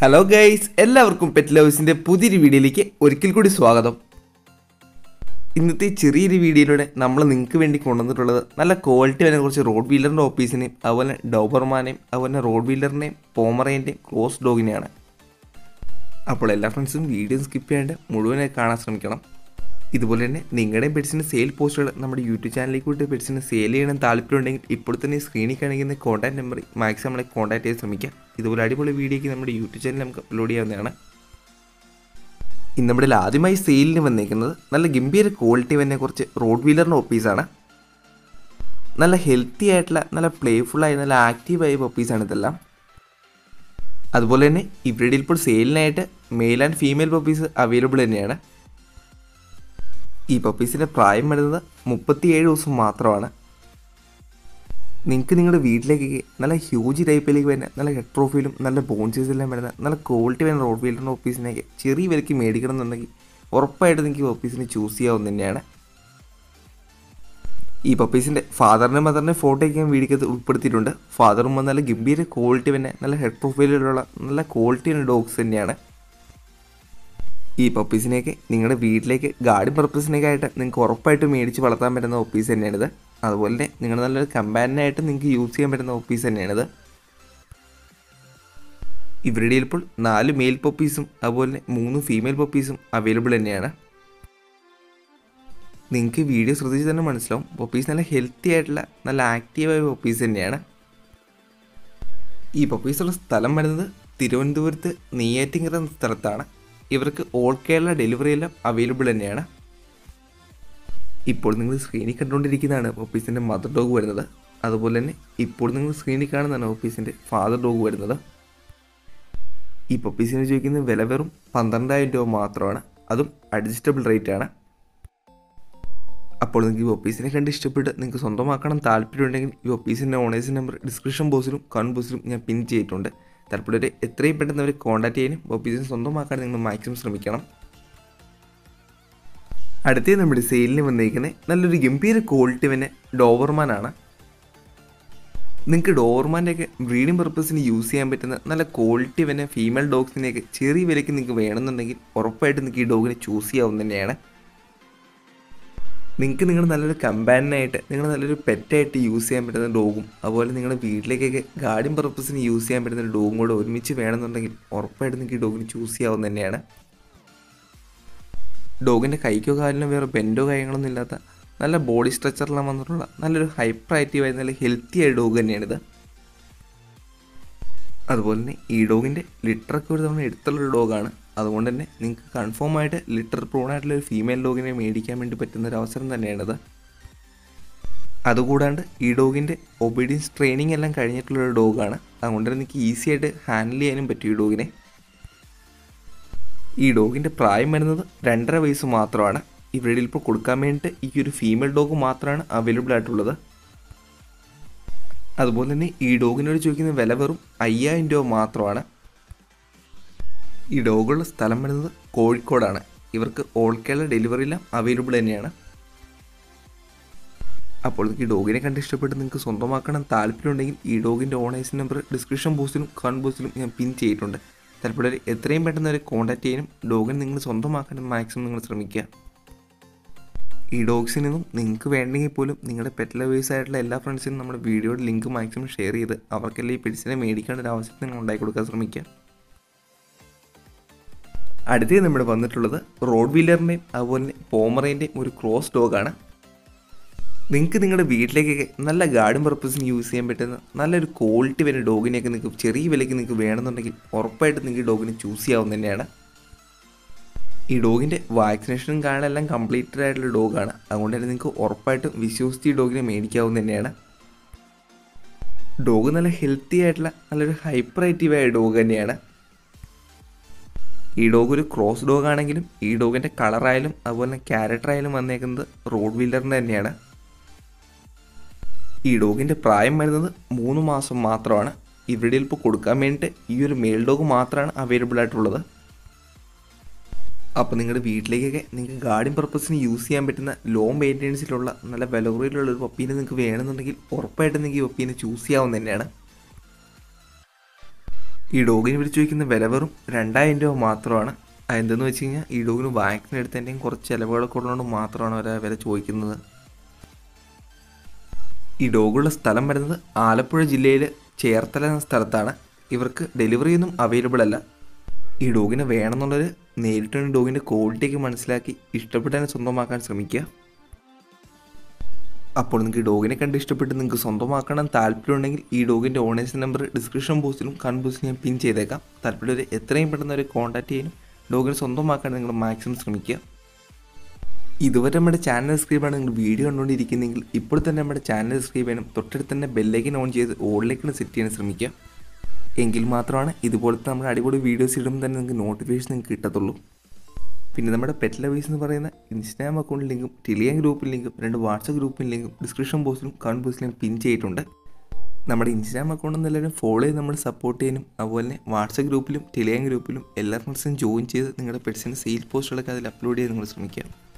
hello guys എല്ലാവർക്കും pet ലവേഴ്സിൻ്റെ പുതിയൊരു വീഡിയോയിലേക്ക് ഒരിക്കൽ കൂടി സ്വാഗതം ഇന്നത്തെ ചെറിയൊരു വീഡിയോയിലൂടെ നമ്മൾ നിങ്ങൾക്ക് വേണ്ടി കൊണ്ടുവന്നിട്ടുള്ളത് നല്ല ക്വാളിറ്റി വരുന്ന കുറച്ച് റോഡ് വീലറിൻ്റെ ഓഫീസിനെയും അതുപോലെ ഡോബർമാനെയും അതുപോലെ റോഡ് വീലറിനെയും പോമറേൻ്റെയും ക്രോസ് ഡോഗിനെയാണ് അപ്പോൾ എല്ലാ ഫ്രണ്ട്സും വീഡിയോ സ്കിപ്പ് ചെയ്യാണ്ട് മുഴുവനായി കാണാൻ ശ്രമിക്കണം ഇതുപോലെ തന്നെ നിങ്ങളുടെയും പെറ്റ്സിൻ്റെ സെയിൽ പോസ്റ്റുകൾ നമ്മുടെ യൂട്യൂബ് ചാനലിലേക്ക് വിട്ട് പെറ്റ്സിന് സെയിൽ ചെയ്യണം താല്പര്യമുണ്ടെങ്കിൽ ഇപ്പോൾ തന്നെ സ്ക്രീനിൽ കാണിക്കുന്ന കോൺടാക്ട് നമ്പർ മാക്സിമം നമ്മളെ കോൺടാക്ട് ചെയ്ത് ശ്രമിക്കുക ഇതുപോലെ അടിപൊളി വീഡിയോയ്ക്ക് നമ്മുടെ യൂട്യൂബ് ചാനൽ നമുക്ക് അപ്ലോഡ് ചെയ്യാവുന്നതാണ് ഇന്ന് നമ്മുടെ ആദ്യമായി സെയിലിന് വന്നേക്കുന്നത് നല്ല ഗംഭീര ക്വാളിറ്റി വന്നെ കുറച്ച് റോഡ് വീലറിൻ്റെ ഓഫീസാണ് നല്ല ഹെൽത്തി ആയിട്ടുള്ള നല്ല പ്ലേഫുള്ളായി നല്ല ആക്റ്റീവായ പപ്പീസാണ് ഇതെല്ലാം അതുപോലെ തന്നെ ഇവിടെ ഇപ്പോൾ സെയിലിനായിട്ട് male and female puppies available തന്നെയാണ് ഈ പപ്പീസിൻ്റെ പ്രായം വരുന്നത് മുപ്പത്തിയേഴ് ദിവസം മാത്രമാണ് നിങ്ങൾക്ക് നിങ്ങളുടെ വീട്ടിലേക്ക് നല്ല ഹ്യൂജ് ടൈപ്പിലേക്ക് വരുന്ന നല്ല ഹെഡ് പ്രൊഫൈലും നല്ല ബോൺസീസ് എല്ലാം വരുന്ന നല്ല ക്വാളിറ്റി വരുന്ന റോഡ് വീലറിൻ്റെ ഓഫീസിനൊക്കെ ചെറിയ വിലയ്ക്ക് മേടിക്കണം എന്നുണ്ടെങ്കിൽ ഉറപ്പായിട്ട് നിങ്ങൾക്ക് ഓഫീസിനെ ചൂസ് ചെയ്യാവുന്ന തന്നെയാണ് ഈ പപ്പീസിൻ്റെ ഫാദറിൻ്റെ മദറിൻ്റെ ഫോട്ടോയൊക്കെ ഞാൻ വീഡിയോക്കകത്ത് ഉൾപ്പെടുത്തിയിട്ടുണ്ട് ഫാദറും നല്ല ഗംഭീര ക്വാളിറ്റി തന്നെ നല്ല ഹെഡ് പ്രൊഫൈലിലുള്ള നല്ല ക്വാളിറ്റി ഡോഗ്സ് തന്നെയാണ് ഈ പപ്പീസിനെയൊക്കെ നിങ്ങളുടെ വീട്ടിലേക്ക് ഗാർഡൻ പർപ്പസിനൊക്കെ ആയിട്ട് നിങ്ങൾക്ക് ഉറപ്പായിട്ട് മേടിച്ച് വളർത്താൻ പറ്റുന്ന ഒപ്പീസ് തന്നെയാണിത് അതുപോലെ തന്നെ നിങ്ങൾ നല്ലൊരു കമ്പാനിനായിട്ട് നിങ്ങൾക്ക് യൂസ് ചെയ്യാൻ പറ്റുന്ന ഒപ്പീസ് തന്നെയാണിത് ഇവരുടെ ഇപ്പോൾ നാല് മെയിൽ പപ്പീസും അതുപോലെ തന്നെ മൂന്ന് ഫീമെയിൽ പപ്പീസും അവൈലബിൾ തന്നെയാണ് നിങ്ങൾക്ക് വീഡിയോ ശ്രദ്ധിച്ച് തന്നെ മനസ്സിലാവും പപ്പീസ് നല്ല ഹെൽത്തി ആയിട്ടുള്ള നല്ല ആക്റ്റീവായ പപ്പീസ് തന്നെയാണ് ഈ പപ്പീസുള്ള സ്ഥലം വരുന്നത് തിരുവനന്തപുരത്ത് നെയ്യാറ്റിങ്കര എന്ന സ്ഥലത്താണ് ഇവർക്ക് ഓൾ കേരള ഡെലിവറി എല്ലാം അവൈലബിൾ തന്നെയാണ് ഇപ്പോൾ നിങ്ങൾ സ്ക്രീനിൽ കണ്ടുകൊണ്ടിരിക്കുന്നതാണ് ഓഫീസിൻ്റെ മദർ ഡോഗ് വരുന്നത് അതുപോലെ തന്നെ ഇപ്പോൾ നിങ്ങൾ സ്ക്രീനിൽ കാണുന്നതാണ് ഓഫീസിൻ്റെ ഫാദർ ഡോഗ് വരുന്നത് ഈ പപ്പീസിന് ചോദിക്കുന്ന വില വെറും പന്ത്രണ്ടായിരം രൂപ മാത്രമാണ് അതും അഡ്ജസ്റ്റബിൾ റേറ്റ് ആണ് അപ്പോൾ നിങ്ങൾക്ക് ഈ ഒപ്പീസിനെ കണ്ട് ഇഷ്ടപ്പെട്ട് നിങ്ങൾക്ക് സ്വന്തമാക്കണം താല്പര്യമുണ്ടെങ്കിൽ ഈ ഒപ്പീസിൻ്റെ ഓണേഴ്സ് നമ്പർ ഡിസ്ക്രിപ്ഷൻ ബോക്സിലും കമൻറ്റ് ബോക്സിലും ഞാൻ പിൻ ചെയ്തിട്ടുണ്ട് താല്പര്യരെ എത്രയും പെട്ടെന്ന് അവരെ കോൺടാക്ട് ചെയ്യാനും ഓഫീസിന് സ്വന്തമാക്കാൻ നിങ്ങൾ മാക്സിമം ശ്രമിക്കണം അടുത്തത് നമ്മുടെ സെയിലിന് വന്നിരിക്കുന്നത് നല്ലൊരു ഗംഭീര ക്വാളിറ്റി തന്നെ ഡോവർമാനാണ് നിങ്ങൾക്ക് ഡോവർമാൻ്റെയൊക്കെ ബ്രീഡിംഗ് പർപ്പസിന് യൂസ് ചെയ്യാൻ പറ്റുന്ന നല്ല ക്വാളിറ്റി തന്നെ ഫീമെയിൽ ഡോഗ്സിനെയൊക്കെ ചെറിയ വിലയ്ക്ക് നിങ്ങൾക്ക് വേണമെന്നുണ്ടെങ്കിൽ ഉറപ്പായിട്ട് നിങ്ങൾക്ക് ഈ ഡോഗിനെ ചൂസ് ചെയ്യാവുന്ന തന്നെയാണ് നിങ്ങൾക്ക് നിങ്ങൾ നല്ലൊരു കമ്പാനിനായിട്ട് നിങ്ങൾ നല്ലൊരു പെറ്റായിട്ട് യൂസ് ചെയ്യാൻ പറ്റുന്ന ഡോഗും അതുപോലെ നിങ്ങളുടെ വീട്ടിലേക്കൊക്കെ ഗാർഡൻ പർപ്പസിന് യൂസ് ചെയ്യാൻ പറ്റുന്ന ഒരു ഡോഗും കൂടെ ഒരുമിച്ച് വേണമെന്നുണ്ടെങ്കിൽ ഉറപ്പായിട്ട് നിങ്ങൾക്ക് ഈ ഡോഗിന് ചൂസ് ചെയ്യാവുന്ന തന്നെയാണ് ഡോഗിൻ്റെ കൈക്കോ കാലിനോ വേറെ ബെൻഡോ കാര്യങ്ങളൊന്നും ഇല്ലാത്ത നല്ല ബോഡി സ്ട്രക്ചറെല്ലാം വന്നിട്ടുള്ള നല്ലൊരു ഹൈപ്പർ ആക്റ്റീവായ നല്ല ഹെൽത്തി ആയ ഡോഗ് തന്നെയാണിത് അതുപോലെ തന്നെ ഈ ഡോഗിൻ്റെ ലിറ്ററൊക്കെ ഒരു തവണ എടുത്തുള്ളൊരു ഡോഗാണ് അതുകൊണ്ട് തന്നെ നിങ്ങൾക്ക് കൺഫേം ആയിട്ട് ലിറ്റർ പ്രൂൺ ആയിട്ടുള്ള ഒരു ഫീമെയിൽ ഡോഗിനെ മേടിക്കാൻ വേണ്ടി പറ്റുന്ന ഒരു അവസരം തന്നെയാണിത് അതുകൂടാണ്ട് ഈ ഡോഗിൻ്റെ ഒബീഡിയൻസ് ട്രെയിനിങ് എല്ലാം കഴിഞ്ഞിട്ടുള്ളൊരു ഡോഗാണ് അതുകൊണ്ട് തന്നെ നിങ്ങൾക്ക് ഈസി ആയിട്ട് ഹാൻഡിൽ ചെയ്യാനും പറ്റും ഈ ഡോഗിനെ ഈ ഡോഗിൻ്റെ പ്രായം വരുന്നത് രണ്ടര വയസ്സ് മാത്രമാണ് ഇവിടെ ഇപ്പോൾ കൊടുക്കാൻ വേണ്ടിയിട്ട് ഈ ഒരു ഫീമെയിൽ ഡോഗ് മാത്രമാണ് അവൈലബിൾ ആയിട്ടുള്ളത് അതുപോലെ തന്നെ ഈ ഡോഗിനോട് ചോദിക്കുന്ന വില വെറും അയ്യായിരം രൂപ മാത്രമാണ് ഈ ഡോഗുള്ള സ്ഥലം വരുന്നത് കോഴിക്കോടാണ് ഇവർക്ക് ഓൾ കേരള ഡെലിവറി എല്ലാം അവൈലബിൾ തന്നെയാണ് അപ്പോൾ നിങ്ങൾക്ക് ഈ ഡോഗിനെ കണ്ട് ഇഷ്ടപ്പെട്ട് നിങ്ങൾക്ക് സ്വന്തമാക്കണം താല്പര്യമുണ്ടെങ്കിൽ ഈ ഡോഗിൻ്റെ ഓണേഴ്സ് നമ്പർ ഡിസ്ക്രിപ്ഷൻ ബോക്സിലും കമൻറ്റ് ബോക്സിലും ഞാൻ പിൻ ചെയ്തിട്ടുണ്ട് താല്പര്യം എത്രയും പെട്ടെന്ന് അവരെ കോൺടാക്ട് ചെയ്യാനും ഡോഗിനെ നിങ്ങൾ സ്വന്തമാക്കാനും മാക്സിമം നിങ്ങൾ ശ്രമിക്കുക ഈ ഡോഗ്സിൽ നിന്നും നിങ്ങൾക്ക് വേണ്ടെങ്കിൽ പോലും നിങ്ങളുടെ പെറ്റ് ലവേഴ്സ് ആയിട്ടുള്ള എല്ലാ ഫ്രണ്ട്സിനും നമ്മുടെ വീഡിയോയുടെ ലിങ്ക് മാക്സിമം ഷെയർ ചെയ്ത് അവർക്കെല്ലാം ഈ പെറ്റ്സിനെ മേടിക്കേണ്ട ഒരു ആവശ്യം നിങ്ങൾ ഉണ്ടാക്കി കൊടുക്കാൻ ശ്രമിക്കുക അടുത്തത് നമ്മൾ വന്നിട്ടുള്ളത് റോഡ് വീലറിൻ്റെയും അതുപോലെ തന്നെ പോമറേൻ്റെയും ഒരു ക്രോസ് ഡോഗാണ് നിങ്ങൾക്ക് നിങ്ങളുടെ വീട്ടിലേക്കൊക്കെ നല്ല ഗാർഡൻ പർപ്പസിന് യൂസ് ചെയ്യാൻ പറ്റുന്ന നല്ലൊരു ക്വാളിറ്റി വരുന്ന ഡോഗിനെയൊക്കെ നിങ്ങൾക്ക് ചെറിയ വിലയ്ക്ക് നിങ്ങൾക്ക് വേണമെന്നുണ്ടെങ്കിൽ ഉറപ്പായിട്ട് നിങ്ങൾക്ക് ഈ ഡോഗിനെ ചൂസ് ചെയ്യാവുന്ന തന്നെയാണ് ഈ ഡോഗിൻ്റെ വാക്സിനേഷനും കാണാനെല്ലാം കംപ്ലീറ്റഡ് ആയിട്ടുള്ള ഡോഗാണ് അതുകൊണ്ട് തന്നെ നിങ്ങൾക്ക് ഉറപ്പായിട്ടും വിശ്വസിച്ച് ഈ ഡോഗിനെ മേടിക്കാവുന്ന തന്നെയാണ് ഡോഗ് നല്ല ഹെൽത്തി ആയിട്ടുള്ള നല്ലൊരു ഹൈപ്പർ ആക്റ്റീവായ ഡോഗ് തന്നെയാണ് ഈ ഡോഗ് ഒരു ക്രോസ് ഡോഗ് ആണെങ്കിലും ഈ ഡോഗിൻ്റെ കളറായാലും അതുപോലെ തന്നെ ക്യാരക്ടറായാലും വന്നേക്കുന്നത് റോഡ് വീലറിൻ്റെ തന്നെയാണ് ഈ ഡോഗിൻ്റെ പ്രായം വരുന്നത് മൂന്ന് മാസം മാത്രമാണ് ഇവിടെ ഇപ്പോൾ കൊടുക്കാൻ വേണ്ടിയിട്ട് ഈ ഒരു മെയിൽ ഡോഗ് മാത്രമാണ് അവൈലബിൾ ആയിട്ടുള്ളത് അപ്പോൾ നിങ്ങളുടെ വീട്ടിലേക്കൊക്കെ നിങ്ങൾക്ക് ഗാർഡൻ പർപ്പസിന് യൂസ് ചെയ്യാൻ പറ്റുന്ന ലോ മെയിൻ്റെനൻസിലുള്ള നല്ല വിലകുറയിലുള്ള ഒരു പപ്പീനെ നിങ്ങൾക്ക് വേണമെന്നുണ്ടെങ്കിൽ ഉറപ്പായിട്ടും നിങ്ങൾക്ക് ഈ പപ്പീനെ ചൂസ് ചെയ്യാവുന്ന തന്നെയാണ് ഈ ഡോഗിന് വിളിച്ചു ചോദിക്കുന്ന വില വെറും രണ്ടായിരം രൂപ മാത്രമാണ് അതെന്തെന്ന് വെച്ച് കഴിഞ്ഞാൽ ഈ ഡോഗിന് വാക്സിൻ എടുത്തതിൻ്റെയും കുറച്ച് ചിലവുകളൊക്കെ ഉള്ളതുകൊണ്ട് മാത്രമാണ് അവർ ആ വില ചോദിക്കുന്നത് ഈ ഡോഗുള്ള സ്ഥലം വരുന്നത് ആലപ്പുഴ ജില്ലയിൽ ചേർത്തല എന്ന സ്ഥലത്താണ് ഇവർക്ക് ഡെലിവറി ഒന്നും അവൈലബിൾ അല്ല ഈ ഡോഗിനെ വേണമെന്നുള്ളവർ നേരിട്ട് തന്നെ ഡോഗിൻ്റെ ക്വാളിറ്റിയൊക്കെ മനസ്സിലാക്കി ഇഷ്ടപ്പെട്ടാൽ സ്വന്തമാക്കാൻ ശ്രമിക്കുക അപ്പോൾ നിങ്ങൾക്ക് ഈ ഡോഗിനെ കണ്ട് ഇഷ്ടപ്പെട്ട് നിങ്ങൾക്ക് സ്വന്തമാക്കണം താല്പര്യമുണ്ടെങ്കിൽ ഈ ഡോഗിൻ്റെ ഓണേഴ്സ് നമ്പർ ഡിസ്ക്രിപ്ഷൻ ബോക്സിലും കമൻറ്റ് ബോക്സിലും ഞാൻ പിൻ ചെയ്തേക്കാം താല്പര്യം എത്രയും പെട്ടെന്ന് അവരെ കോൺടാക്ട് ചെയ്യാനും ഡോഗിനെ സ്വന്തമാക്കാൻ നിങ്ങൾ മാക്സിമം ശ്രമിക്കുക ഇതുവരെ നമ്മുടെ ചാനൽ സബ്സ്ക്രൈബ് ആണ് നിങ്ങൾ വീഡിയോ കണ്ടുകൊണ്ടിരിക്കുന്നെങ്കിൽ ഇപ്പോൾ തന്നെ നമ്മുടെ ചാനൽ സബ്സ്ക്രൈബ് ചെയ്യാനും തൊട്ടടുത്ത് തന്നെ ബെല്ലൈക്കൻ ഓൺ ചെയ്ത് ഓളിലേക്കാണ് സെറ്റ് ചെയ്യാൻ ശ്രമിക്കുക എങ്കിൽ മാത്രമാണ് ഇതുപോലത്തെ നമ്മുടെ അടിപൊളി വീഡിയോസ് ഇടുമ്പോൾ തന്നെ നിങ്ങൾക്ക് നോട്ടിഫിക്കേഷൻ നിങ്ങൾക്ക് കിട്ടത്തുള്ളൂ പിന്നെ നമ്മുടെ പെറ്റ് ലവേഴ്സ് എന്ന് പറയുന്ന ഇൻസ്റ്റാഗ്രാം അക്കൗണ്ട് ലിങ്കും ടെലിഗ്രാം ഗ്രൂപ്പിൽ ലിങ്കും രണ്ട് വാട്സപ്പ് ഗ്രൂപ്പിൽ ലിങ്കും ഡിസ്ക്രിപ്ഷൻ ബോക്സിലും കമൻറ്റ് ബോക്സിലും പിൻ ചെയ്തിട്ടുണ്ട് നമ്മുടെ ഇൻസ്റ്റാഗ്രാം അക്കൗണ്ട് എല്ലാവരും ഫോളോ ചെയ്ത് നമ്മൾ സപ്പോർട്ട് ചെയ്യാനും അതുപോലെ തന്നെ വാട്സപ്പ് ഗ്രൂപ്പിലും ടെലിഗ്രാം ഗ്രൂപ്പിലും എല്ലാ ഫ്രണ്ട്സും ജോയിൻ ചെയ്ത് നിങ്ങളുടെ പെറ്റ്സിൻ്റെ സെയിൽ പോസ്റ്റുകളൊക്കെ അതിൽ അപ്ലോഡ് ചെയ്ത് നിങ്ങൾ ശ്രമിക്കുക